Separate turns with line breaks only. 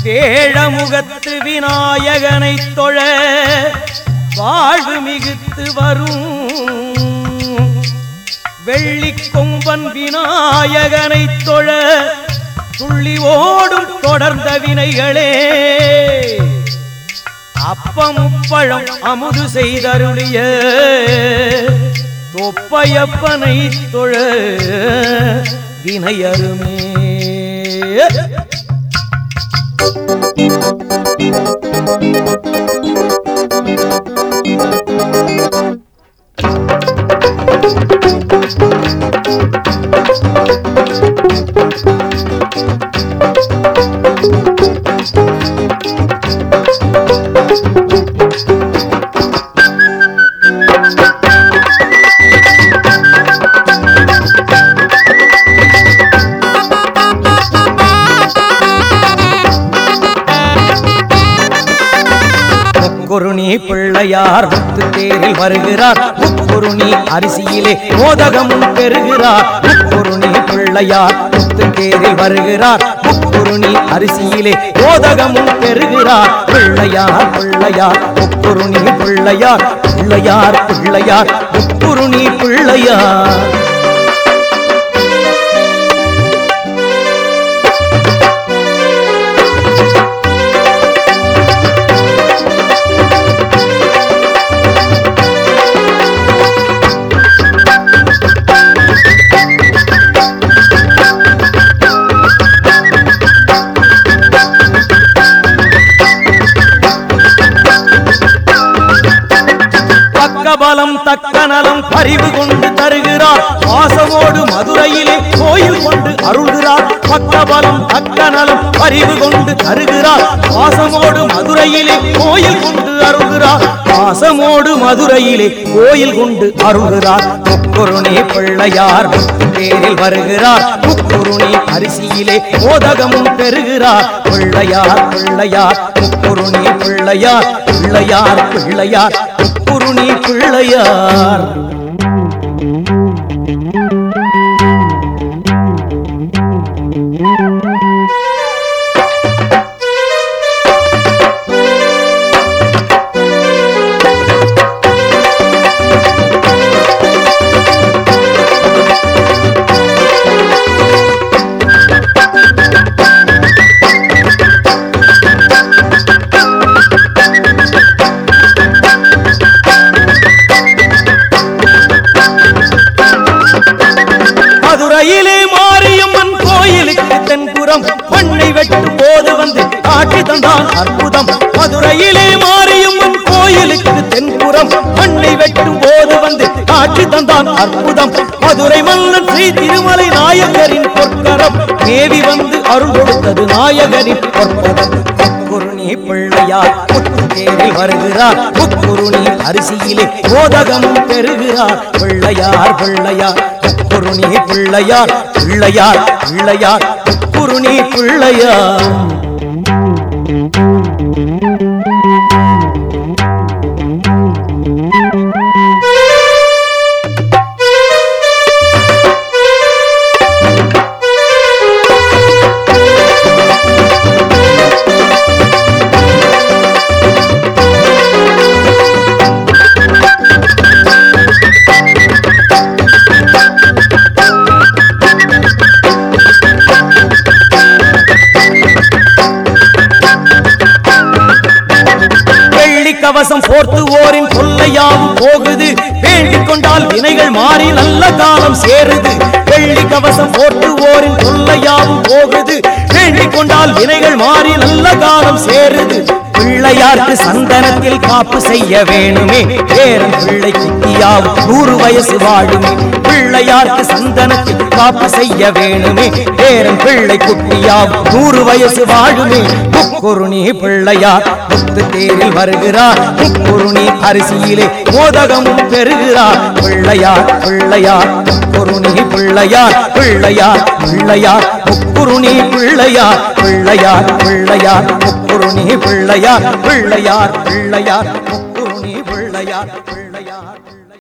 வேழமுகத்து விநாயகனை தொழ வாழ்வு மிகுத்து வரும் வெள்ளி கொம்பன் விநாயகனை தொழ துள்ளி ஓடும் தொடர்ந்த வினைகளே அப்பமுப்பழம் அமுது செய்தருளிய தொப்பையப்பனை தொழ வினையருமே முக்குருணி பிள்ளையார் முத்து தேரில் வருகிறார் முக்குருணி அரிசியிலே மோதகமும் பெறுகிறார் முக்குருணி பிள்ளையார் முத்து தேரில் வருகிறார் முக்குருணி அரிசியிலே மோதகமும் பெறுகிறார் பிள்ளையார் பிள்ளையார் முக்குருணி பிள்ளையார் பிள்ளையார் பிள்ளையார் முக்குருணி பிள்ளையார் பக்கபலம் தக்க நலம் பறிவு கொண்டு தருகிறார் பாசமோடு மதுரையிலே கோயில் கொண்டு அருள்கிறார் பக்கபலம் தக்க நலம் பறிவு கொண்டு தருகிறார் பாசமோடு மதுரையிலே கோயில் கொண்டு அருள்கிறார் பாசமோடு மதுரையிலே கோயில் கொண்டு அருள்கிறார் முக்குருணி பிள்ளையார் தேரில் வருகிறார் முக்குருணி அரிசியிலே மோதகமும் பெறுகிறார் பிள்ளையார் பிள்ளையார் முக்குருணி பிள்ளையார் பிள்ளையார் பிள்ளையார் முக்குருணி பிள்ளையார் மதுரையிலே மாரியம்மன் கோயிலுக்கு தென்புறம் மண்ணை வெட்டும் போது வந்து காட்சி தந்தான் அற்புதம் மதுரையிலே மாரியம்மன் கோயிலுக்கு தென்புறம் மண்ணை வெட்டும் போது வந்து காட்சி தந்தான் அற்புதம் மதுரை மன்னன் ஸ்ரீ திருமலை நாயகரின் பொற்கரம் தேவி வந்து அருள் கொடுத்தது நாயகரின் பொற்கரம் முக்குருணி பிள்ளையார் முத்து தேரில் வருகிறார் முக்குருணி அரிசியிலே மோதகமும் பெறுகிறார் பிள்ளையார் பிள்ளையார் முக்குருணி பிள்ளையார் பிள்ளையார் பிள்ளையார் முக்குருணி பிள்ளையார் வெள்ளி கவசம் போர்த்து ஓரின் கொள்ளையாவும் போகுது வேண்டிக் கொண்டால் வினைகள் மாறி நல்ல காலம் சேருது வெள்ளி கவசம் போர்த்து ஓரின் கொள்ளையாவும் போகுது வேண்டிக் கொண்டால் வினைகள் மாறி நல்ல காலம் சேருது பிள்ளையார்க்கு சந்தனத்தில் காப்பு செய்ய வேணுமே பேரன் பிள்ளை கிட்டியாவும் நூறு வயசு வாழுமே பிள்ளையார்க்கு சந்தனத்தில் காப்பு செய்ய வேணுமே பேரன் பிள்ளை குட்டியாவும் நூறு வயசு வாழுமே முக்குருணி பிள்ளையார் முத்து தேரில் வருகிறார் முக்குருணி அரிசியிலே மோதகமும் பெறுகிறார் பிள்ளையார் பிள்ளையார் முக்குருணி பிள்ளையார் பிள்ளையார் பிள்ளையார் முக்குருணி பிள்ளையார் பிள்ளையார் பிள்ளையார் முக்குருணி பிள்ளையார் பிள்ளையார் பிள்ளையார் முக்குருணி பிள்ளையார்